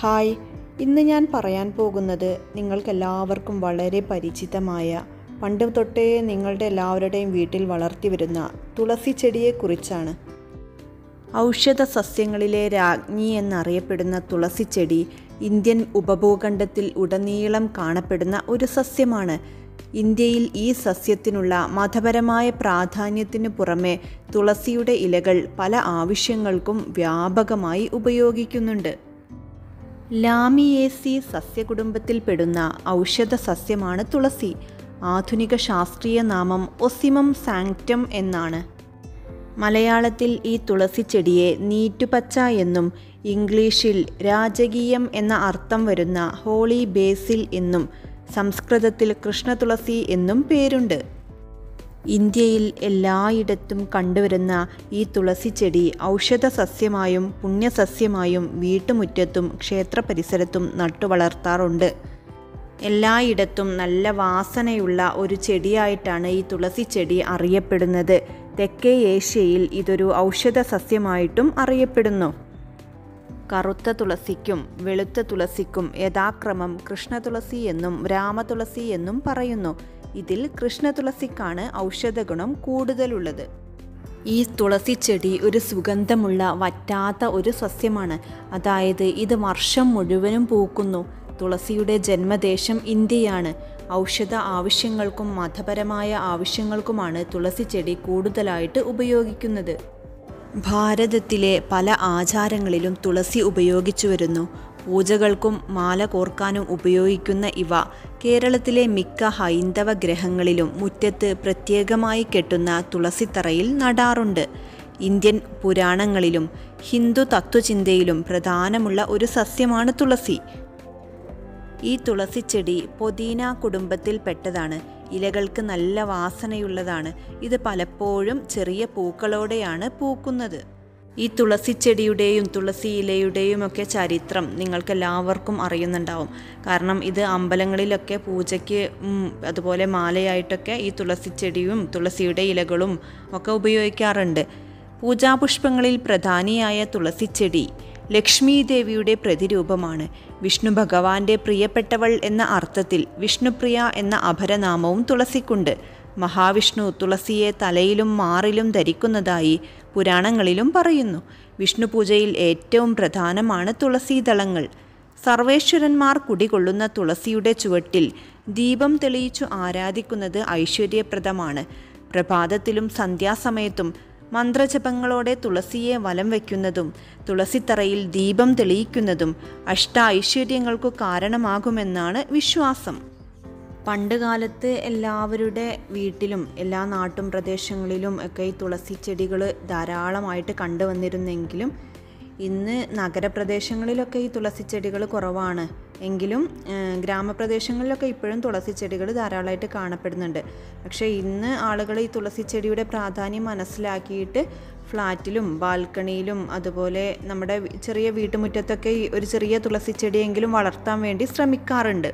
hi ഇന്ന് ഞാൻ പറയാൻ പോകുന്നത് നിങ്ങൾക്കെല്ലാവർക്കും വളരെ പരിചിതമായ പണ്ട് തൊട്ടേ നിങ്ങളുടെ എല്ലാവരുടെയും വീട്ടിൽ വളർത്തി വരുന്ന തുളസി ചെടിയെക്കുറിച്ചാണ് ഔഷധ സസ്യങ്ങളിലെ രാജ്ഞി എന്നറിയപ്പെടുന്ന തുളസി ചെടി ഇന്ത്യൻ ഉപഭൂഖണ്ഡത്തിൽ ഉടനീളം കാണപ്പെടുന്ന ഒരു സസ്യമാണ് ഇന്ത്യയിൽ ഈ സസ്യത്തിനുള്ള മതപരമായ പ്രാധാന്യത്തിനു പുറമെ തുളസിയുടെ ഇലകൾ പല ആവശ്യങ്ങൾക്കും വ്യാപകമായി ഉപയോഗിക്കുന്നുണ്ട് ലാമിയേസി സസ്യകുടുംബത്തിൽപ്പെടുന്ന ഔഷധ സസ്യമാണ് തുളസി ആധുനിക ശാസ്ത്രീയ നാമം ഒസിമം സാങ്ക്റ്റം എന്നാണ് മലയാളത്തിൽ ഈ തുളസി ചെടിയെ നീറ്റുപച്ച എന്നും ഇംഗ്ലീഷിൽ രാജകീയം എന്ന അർത്ഥം വരുന്ന ഹോളി ബേസിൽ എന്നും സംസ്കൃതത്തിൽ കൃഷ്ണതുളസി എന്നും പേരുണ്ട് ഇന്ത്യയിൽ എല്ലായിടത്തും കണ്ടുവരുന്ന ഈ തുളസി ചെടി ഔഷധ സസ്യമായും പുണ്യസസ്യമായും വീട്ടുമുറ്റത്തും ക്ഷേത്ര പരിസരത്തും നട്ടുവളർത്താറുണ്ട് എല്ലായിടത്തും നല്ല വാസനയുള്ള ഒരു ചെടിയായിട്ടാണ് ഈ തുളസി ചെടി അറിയപ്പെടുന്നത് തെക്കേ ഏഷ്യയിൽ ഇതൊരു ഔഷധ സസ്യമായിട്ടും അറിയപ്പെടുന്നു കറുത്ത തുളസിക്കും വെളുത്ത തുളസിക്കും യഥാക്രമം കൃഷ്ണതുളസി എന്നും രാമതുളസി എന്നും പറയുന്നു ഇതിൽ കൃഷ്ണതുളസിക്കാണ് ഔഷധഗുണം കൂടുതലുള്ളത് ഈ തുളസി ചെടി ഒരു സുഗന്ധമുള്ള വറ്റാത്ത ഒരു സസ്യമാണ് അതായത് ഇത് വർഷം മുഴുവനും പൂക്കുന്നു തുളസിയുടെ ജന്മദേശം ഇന്ത്യയാണ് ഔഷധ ആവശ്യങ്ങൾക്കും മതപരമായ ആവശ്യങ്ങൾക്കുമാണ് തുളസി ചെടി കൂടുതലായിട്ട് ഉപയോഗിക്കുന്നത് ഭാരതത്തിലെ പല ആചാരങ്ങളിലും തുളസി ഉപയോഗിച്ചു വരുന്നു പൂജകൾക്കും മാല കോർക്കാനും ഉപയോഗിക്കുന്ന ഇവ കേരളത്തിലെ മിക്ക ഹൈന്ദവ ഗ്രഹങ്ങളിലും മുറ്റത്ത് പ്രത്യേകമായി കെട്ടുന്ന തുളസിത്തറയിൽ നടാറുണ്ട് ഇന്ത്യൻ പുരാണങ്ങളിലും ഹിന്ദു തത്വചിന്തയിലും പ്രധാനമുള്ള ഒരു സസ്യമാണ് തുളസി ഈ തുളസിച്ചെടി പൊതീന കുടുംബത്തിൽപ്പെട്ടതാണ് ഇലകൾക്ക് നല്ല വാസനയുള്ളതാണ് ഇത് പലപ്പോഴും ചെറിയ പൂക്കളോടെയാണ് പൂക്കുന്നത് ഈ തുളസിച്ചെടിയുടെയും തുളസി ഇലയുടെയും ഒക്കെ ചരിത്രം നിങ്ങൾക്കെല്ലാവർക്കും അറിയുന്നുണ്ടാവും കാരണം ഇത് അമ്പലങ്ങളിലൊക്കെ പൂജയ്ക്ക് അതുപോലെ മാലയായിട്ടൊക്കെ ഈ തുളസിച്ചെടിയും തുളസിയുടെ ഇലകളും ഒക്കെ ഉപയോഗിക്കാറുണ്ട് പൂജാപുഷ്പങ്ങളിൽ പ്രധാനിയായ തുളസിച്ചെടി ലക്ഷ്മി ദേവിയുടെ പ്രതിരൂപമാണ് വിഷ്ണു ഭഗവാന്റെ പ്രിയപ്പെട്ടവൾ എന്ന അർത്ഥത്തിൽ വിഷ്ണുപ്രിയ എന്ന അപരനാമവും തുളസിക്കുണ്ട് മഹാവിഷ്ണു തുളസിയെ തലയിലും മാറിലും ധരിക്കുന്നതായി പുരാണങ്ങളിലും പറയുന്നു വിഷ്ണു പൂജയിൽ ഏറ്റവും പ്രധാനമാണ് തുളസീദളങ്ങൾ സർവേശ്വരന്മാർ കുടികൊള്ളുന്ന തുളസിയുടെ ചുവട്ടിൽ ദീപം തെളിയിച്ചു ആരാധിക്കുന്നത് ഐശ്വര്യപ്രദമാണ് പ്രഭാതത്തിലും സന്ധ്യാസമയത്തും മന്ത്രജപങ്ങളോടെ തുളസിയെ വലം വയ്ക്കുന്നതും തുളസിത്തറയിൽ ദീപം തെളിയിക്കുന്നതും അഷ്ട ഐശ്വര്യങ്ങൾക്കു കാരണമാകുമെന്നാണ് വിശ്വാസം പണ്ടുകാലത്ത് എല്ലാവരുടെ വീട്ടിലും എല്ലാ നാട്ടും പ്രദേശങ്ങളിലും ഒക്കെ ഈ തുളസി ചെടികൾ ധാരാളമായിട്ട് കണ്ടുവന്നിരുന്നെങ്കിലും ഇന്ന് നഗരപ്രദേശങ്ങളിലൊക്കെ ഈ തുളസി ചെടികൾ കുറവാണ് എങ്കിലും ഗ്രാമപ്രദേശങ്ങളിലൊക്കെ ഇപ്പോഴും തുളസി ചെടികൾ ധാരാളമായിട്ട് കാണപ്പെടുന്നുണ്ട് പക്ഷേ ഇന്ന് ആളുകൾ ഈ തുളസി ചെടിയുടെ പ്രാധാന്യം മനസ്സിലാക്കിയിട്ട് ഫ്ലാറ്റിലും ബാൽക്കണിയിലും അതുപോലെ നമ്മുടെ ചെറിയ വീട്ടുമുറ്റത്തൊക്കെ ഒരു ചെറിയ തുളസി ചെടിയെങ്കിലും വളർത്താൻ വേണ്ടി ശ്രമിക്കാറുണ്ട്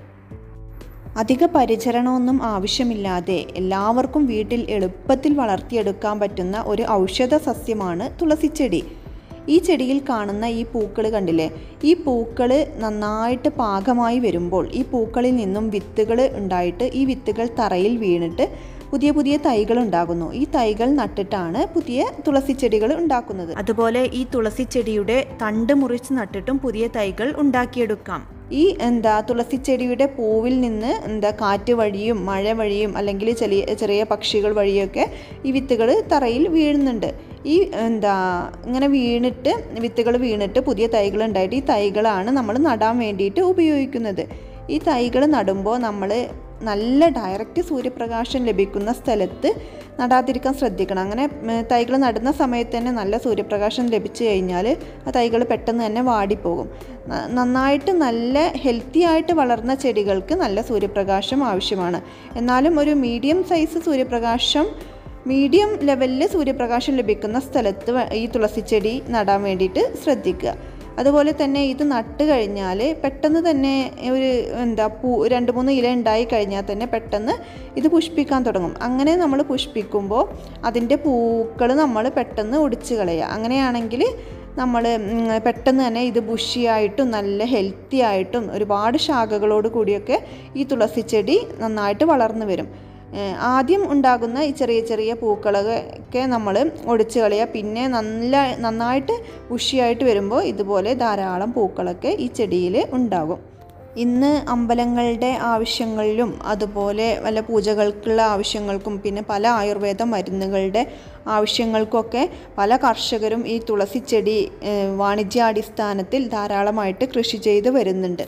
അധിക പരിചരണമൊന്നും ആവശ്യമില്ലാതെ എല്ലാവർക്കും വീട്ടിൽ എളുപ്പത്തിൽ വളർത്തിയെടുക്കാൻ പറ്റുന്ന ഒരു ഔഷധ സസ്യമാണ് തുളസിച്ചെടി ഈ ചെടിയിൽ കാണുന്ന ഈ പൂക്കൾ കണ്ടില്ലേ ഈ പൂക്കൾ നന്നായിട്ട് പാകമായി വരുമ്പോൾ ഈ പൂക്കളിൽ നിന്നും വിത്തുകൾ ഉണ്ടായിട്ട് ഈ വിത്തുകൾ തറയിൽ വീണിട്ട് പുതിയ പുതിയ തൈകൾ ഉണ്ടാകുന്നു ഈ തൈകൾ നട്ടിട്ടാണ് പുതിയ തുളസി ചെടികൾ ഉണ്ടാക്കുന്നത് അതുപോലെ ഈ തുളസി ചെടിയുടെ തണ്ട് മുറിച്ച് നട്ടിട്ടും പുതിയ തൈകൾ ഉണ്ടാക്കിയെടുക്കാം ഈ എന്താ തുളസിച്ചെടിയുടെ പൂവിൽ നിന്ന് എന്താ കാറ്റ് വഴിയും മഴ വഴിയും അല്ലെങ്കിൽ ചെറിയ ചെറിയ പക്ഷികൾ വഴിയൊക്കെ ഈ വിത്തുകൾ തറയിൽ വീഴുന്നുണ്ട് ഈ എന്താ ഇങ്ങനെ വീണിട്ട് വിത്തുകൾ വീണിട്ട് പുതിയ തൈകൾ ഉണ്ടായിട്ട് ഈ തൈകളാണ് നമ്മൾ നടാൻ വേണ്ടിയിട്ട് ഉപയോഗിക്കുന്നത് ഈ തൈകൾ നടുമ്പോൾ നമ്മൾ നല്ല ഡയറക്റ്റ് സൂര്യപ്രകാശം ലഭിക്കുന്ന സ്ഥലത്ത് നടാതിരിക്കാൻ ശ്രദ്ധിക്കണം അങ്ങനെ തൈകൾ നടുന്ന സമയത്ത് തന്നെ നല്ല സൂര്യപ്രകാശം ലഭിച്ചു കഴിഞ്ഞാൽ ആ തൈകൾ പെട്ടെന്ന് തന്നെ വാടിപ്പോകും നന്നായിട്ട് നല്ല ഹെൽത്തി ആയിട്ട് വളർന്ന ചെടികൾക്ക് നല്ല സൂര്യപ്രകാശം ആവശ്യമാണ് എന്നാലും ഒരു മീഡിയം സൈസ് സൂര്യപ്രകാശം മീഡിയം ലെവലിൽ സൂര്യപ്രകാശം ലഭിക്കുന്ന സ്ഥലത്ത് ഈ തുളസിച്ചെടി നടാൻ വേണ്ടിയിട്ട് ശ്രദ്ധിക്കുക അതുപോലെ തന്നെ ഇത് നട്ട് കഴിഞ്ഞാൽ പെട്ടെന്ന് തന്നെ ഒരു എന്താ പൂ രണ്ട് മൂന്ന് ഇല ഉണ്ടായി കഴിഞ്ഞാൽ തന്നെ പെട്ടെന്ന് ഇത് പുഷ്പിക്കാൻ തുടങ്ങും അങ്ങനെ നമ്മൾ പുഷ്പിക്കുമ്പോൾ അതിൻ്റെ പൂക്കൾ നമ്മൾ പെട്ടെന്ന് ഒടിച്ച് കളയുക അങ്ങനെയാണെങ്കിൽ നമ്മൾ പെട്ടെന്ന് തന്നെ ഇത് ബുഷിയായിട്ടും നല്ല ഹെൽത്തി ആയിട്ടും ഒരുപാട് ശാഖകളോട് കൂടിയൊക്കെ ഈ തുളസി ചെടി നന്നായിട്ട് വളർന്നു വരും ഏഹ് ആദ്യം ഉണ്ടാകുന്ന ഈ ചെറിയ ചെറിയ പൂക്കളൊക്കെ നമ്മൾ ഒടിച്ച് കളയുക പിന്നെ നല്ല നന്നായിട്ട് ഉഷിയായിട്ട് വരുമ്പോൾ ഇതുപോലെ ധാരാളം പൂക്കളൊക്കെ ഈ ചെടിയിൽ ഉണ്ടാകും ഇന്ന് അമ്പലങ്ങളുടെ ആവശ്യങ്ങളിലും അതുപോലെ വല്ല പൂജകൾക്കുള്ള ആവശ്യങ്ങൾക്കും പിന്നെ പല ആയുർവേദ മരുന്നുകളുടെ ആവശ്യങ്ങൾക്കൊക്കെ പല കർഷകരും ഈ തുളസി ചെടി ഏഹ് വാണിജ്യാടിസ്ഥാനത്തിൽ ധാരാളമായിട്ട് കൃഷി ചെയ്ത് വരുന്നുണ്ട്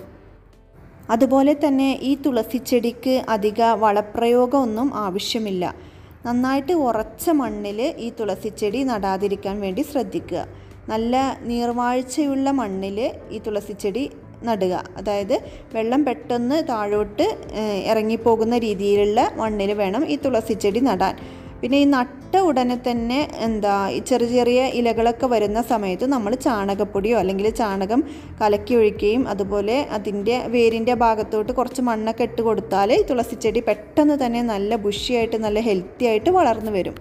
അതുപോലെ തന്നെ ഈ തുളസിച്ചെടിക്ക് അധിക വളപ്രയോഗമൊന്നും ആവശ്യമില്ല നന്നായിട്ട് ഉറച്ച മണ്ണിൽ ഈ തുളസിച്ചെടി നടാതിരിക്കാൻ വേണ്ടി ശ്രദ്ധിക്കുക നല്ല നീർവാഴ്ചയുള്ള മണ്ണിൽ ഈ തുളസിച്ചെടി നടുക അതായത് വെള്ളം പെട്ടെന്ന് താഴോട്ട് ഏഹ്, ഇറങ്ങിപ്പോകുന്ന രീതിയിലുള്ള മണ്ണിൽ വേണം ഈ തുളസിച്ചെടി നടാൻ പിന്നെ ഈ നട്ട ഉടനെ തന്നെ എന്താ ഈ ചെറിയ ചെറിയ ഇലകളൊക്കെ വരുന്ന സമയത്ത് നമ്മൾ ചാണകപ്പൊടിയോ അല്ലെങ്കിൽ ചാണകം കലക്കി ഒഴിക്കുകയും അതുപോലെ അതിൻ്റെ വേരിൻ്റെ ഭാഗത്തോട്ട് കുറച്ച് മണ്ണൊക്കെ ഇട്ട് കൊടുത്താൽ ഈ തുളസിച്ചെടി പെട്ടെന്ന് തന്നെ നല്ല ബുഷിയായിട്ട് നല്ല ഹെൽത്തി ആയിട്ട് വളർന്നു വരും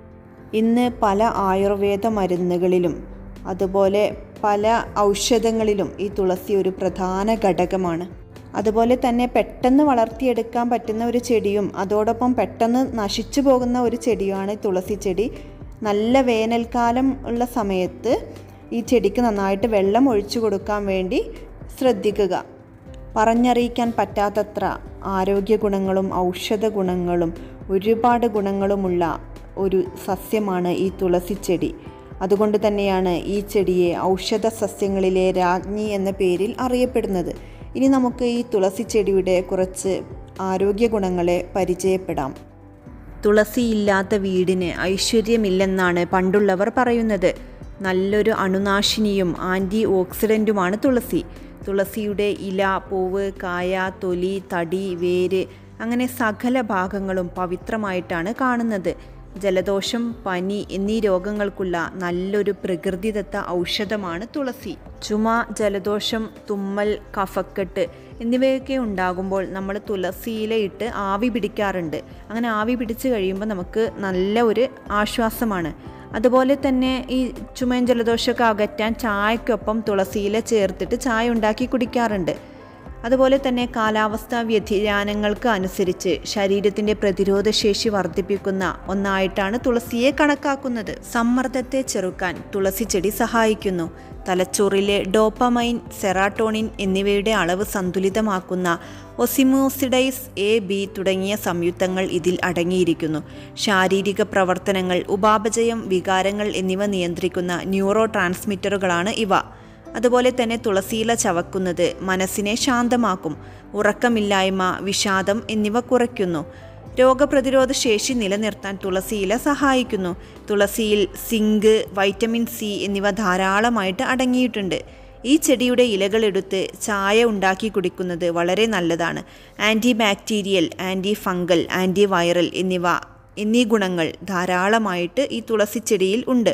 ഇന്ന് പല ആയുർവേദ മരുന്നുകളിലും അതുപോലെ പല ഔഷധങ്ങളിലും ഈ തുളസി ഒരു പ്രധാന ഘടകമാണ് അതുപോലെ തന്നെ പെട്ടെന്ന് വളർത്തിയെടുക്കാൻ പറ്റുന്ന ഒരു ചെടിയും അതോടൊപ്പം പെട്ടെന്ന് നശിച്ചു പോകുന്ന ഒരു ചെടിയുമാണ് ഈ തുളസി ചെടി നല്ല വേനൽക്കാലം ഉള്ള സമയത്ത് ഈ ചെടിക്ക് നന്നായിട്ട് വെള്ളം ഒഴിച്ചു കൊടുക്കാൻ വേണ്ടി ശ്രദ്ധിക്കുക പറഞ്ഞറിയിക്കാൻ പറ്റാത്തത്ര ആരോഗ്യ ഗുണങ്ങളും ഔഷധ ഗുണങ്ങളും ഒരുപാട് ഗുണങ്ങളുമുള്ള ഒരു സസ്യമാണ് ഈ തുളസിച്ചെടി അതുകൊണ്ട് തന്നെയാണ് ഈ ചെടിയെ ഔഷധ സസ്യങ്ങളിലെ രാജ്ഞി എന്ന പേരിൽ അറിയപ്പെടുന്നത് ഇനി നമുക്ക് ഈ തുളസിച്ചെടിയുടെ കുറച്ച് ആരോഗ്യ ഗുണങ്ങളെ പരിചയപ്പെടാം തുളസിയില്ലാത്ത വീടിന് ഐശ്വര്യമില്ലെന്നാണ് പണ്ടുള്ളവർ പറയുന്നത് നല്ലൊരു അണുനാശിനിയും ആൻറ്റി ഓക്സിഡൻറ്റുമാണ് തുളസി തുളസിയുടെ ഇല പൂവ് കായ തൊലി തടി വേര് അങ്ങനെ സകല ഭാഗങ്ങളും പവിത്രമായിട്ടാണ് കാണുന്നത് ജലദോഷം പനി എന്നീ രോഗങ്ങൾക്കുള്ള നല്ലൊരു പ്രകൃതിദത്ത ഔഷധമാണ് തുളസി ചുമ ജലദോഷം തുമ്മൽ കഫക്കെട്ട് എന്നിവയൊക്കെ ഉണ്ടാകുമ്പോൾ നമ്മൾ തുളസിയില ഇട്ട് ആവി പിടിക്കാറുണ്ട് അങ്ങനെ ആവി പിടിച്ച് കഴിയുമ്പോൾ നമുക്ക് നല്ല ഒരു ആശ്വാസമാണ് അതുപോലെ തന്നെ ഈ ചുമയും ജലദോഷമൊക്കെ അകറ്റാൻ ചായക്കൊപ്പം തുളസിയില ചേർത്തിട്ട് ചായ ഉണ്ടാക്കി കുടിക്കാറുണ്ട് അതുപോലെ തന്നെ കാലാവസ്ഥാ വ്യതിയാനങ്ങൾക്ക് അനുസരിച്ച് ശരീരത്തിൻ്റെ പ്രതിരോധശേഷി വർദ്ധിപ്പിക്കുന്ന ഒന്നായിട്ടാണ് തുളസിയെ കണക്കാക്കുന്നത് സമ്മർദ്ദത്തെ ചെറുക്കാൻ തുളസി ചെടി സഹായിക്കുന്നു തലച്ചോറിലെ ഡോപ്പമൈൻ സെറാട്ടോണിൻ എന്നിവയുടെ അളവ് സന്തുലിതമാക്കുന്ന ഒസിമോസിഡൈസ് എ ബി തുടങ്ങിയ സംയുക്തങ്ങൾ ഇതിൽ അടങ്ങിയിരിക്കുന്നു ശാരീരിക പ്രവർത്തനങ്ങൾ ഉപാപചയം വികാരങ്ങൾ എന്നിവ നിയന്ത്രിക്കുന്ന ന്യൂറോ ട്രാൻസ്മിറ്ററുകളാണ് ഇവ അതുപോലെ തന്നെ തുളസിയില ചവക്കുന്നത് മനസ്സിനെ ശാന്തമാക്കും ഉറക്കമില്ലായ്മ വിഷാദം എന്നിവ കുറയ്ക്കുന്നു രോഗപ്രതിരോധ ശേഷി നിലനിർത്താൻ തുളസിയില സഹായിക്കുന്നു തുളസിയിൽ സിങ്ക് വൈറ്റമിൻ സി എന്നിവ ധാരാളമായിട്ട് അടങ്ങിയിട്ടുണ്ട് ഈ ചെടിയുടെ ഇലകളെടുത്ത് ചായ ഉണ്ടാക്കി കുടിക്കുന്നത് വളരെ നല്ലതാണ് anti bacterial anti fungal anti viral എന്നിവ എന്നീ ഗുണങ്ങൾ ധാരാളമായിട്ട് ഈ തുളസിച്ചെടിയിൽ ഉണ്ട്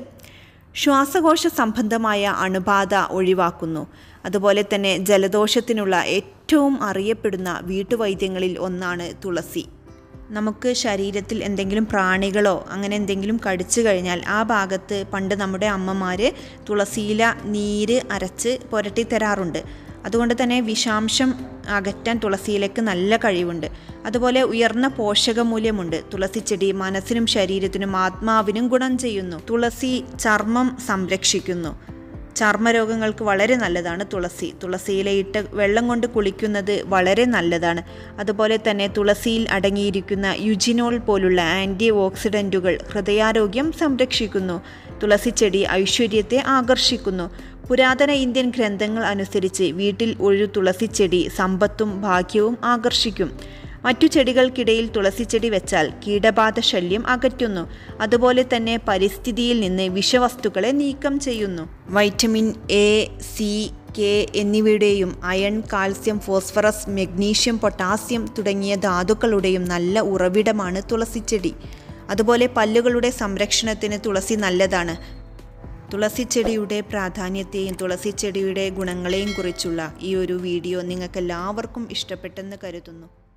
ശ്വാസകോശ സംബന്ധമായ അണുബാധ ഒഴിവാക്കുന്നു അതുപോലെ തന്നെ ജലദോഷത്തിനുള്ള ഏറ്റവും അറിയപ്പെടുന്ന വീട്ടുവൈദ്യങ്ങളിൽ ഒന്നാണ് തുളസി നമുക്ക് ശരീരത്തിൽ എന്തെങ്കിലും പ്രാണികളോ അങ്ങനെ എന്തെങ്കിലും കടിച്ചു കഴിഞ്ഞാൽ ആ ഭാഗത്ത് പണ്ട് നമ്മുടെ അമ്മമാർ തുളസിയില നീര് അരച്ച് പുരട്ടി തരാറുണ്ട് അതുകൊണ്ട് തന്നെ വിഷാംശം അകറ്റാൻ തുളസിയിലേക്ക് നല്ല കഴിവുണ്ട് അതുപോലെ ഉയർന്ന പോഷകമൂല്യമുണ്ട് തുളസിച്ചെടി മനസ്സിനും ശരീരത്തിനും ആത്മാവിനും ഗുണം ചെയ്യുന്നു തുളസി ചർമ്മം സംരക്ഷിക്കുന്നു ചർമ്മരോഗങ്ങൾക്ക് വളരെ നല്ലതാണ് തുളസി തുളസിയിലയിട്ട് വെള്ളം കൊണ്ട് കുളിക്കുന്നത് വളരെ നല്ലതാണ് അതുപോലെ തന്നെ തുളസിയിൽ അടങ്ങിയിരിക്കുന്ന യുജിനോൾ പോലുള്ള ആൻറ്റി ഓക്സിഡൻറ്റുകൾ ഹൃദയാരോഗ്യം സംരക്ഷിക്കുന്നു തുളസിച്ചെടി ഐശ്വര്യത്തെ ആകർഷിക്കുന്നു പുരാതന ഇന്ത്യൻ ഗ്രന്ഥങ്ങൾ അനുസരിച്ച് വീട്ടിൽ ഒരു തുളസിച്ചെടി സമ്പത്തും ഭാഗ്യവും ആകർഷിക്കും മറ്റു ചെടികൾക്കിടയിൽ തുളസിച്ചെടി വെച്ചാൽ കീടബാധ ശല്യം അകറ്റുന്നു അതുപോലെ തന്നെ പരിസ്ഥിതിയിൽ നിന്ന് വിഷവസ്തുക്കളെ നീക്കം ചെയ്യുന്നു വൈറ്റമിൻ എ സി കെ എന്നിവയുടെയും iron calcium phosphorus magnesium potassium തുടങ്ങിയ ധാതുക്കളുടെയും നല്ല ഉറവിടമാണ് തുളസിച്ചെടി അതുപോലെ പല്ലുകളുടെ സംരക്ഷണത്തിന് തുളസി നല്ലതാണ് തുളസിച്ചെടിയുടെ പ്രാധാന്യത്തെയും തുളസിച്ചെടിയുടെ ഗുണങ്ങളെയും കുറിച്ചുള്ള ഈ ഒരു വീഡിയോ നിങ്ങൾക്ക് എല്ലാവർക്കും ഇഷ്ടപ്പെട്ടെന്ന് കരുതുന്നു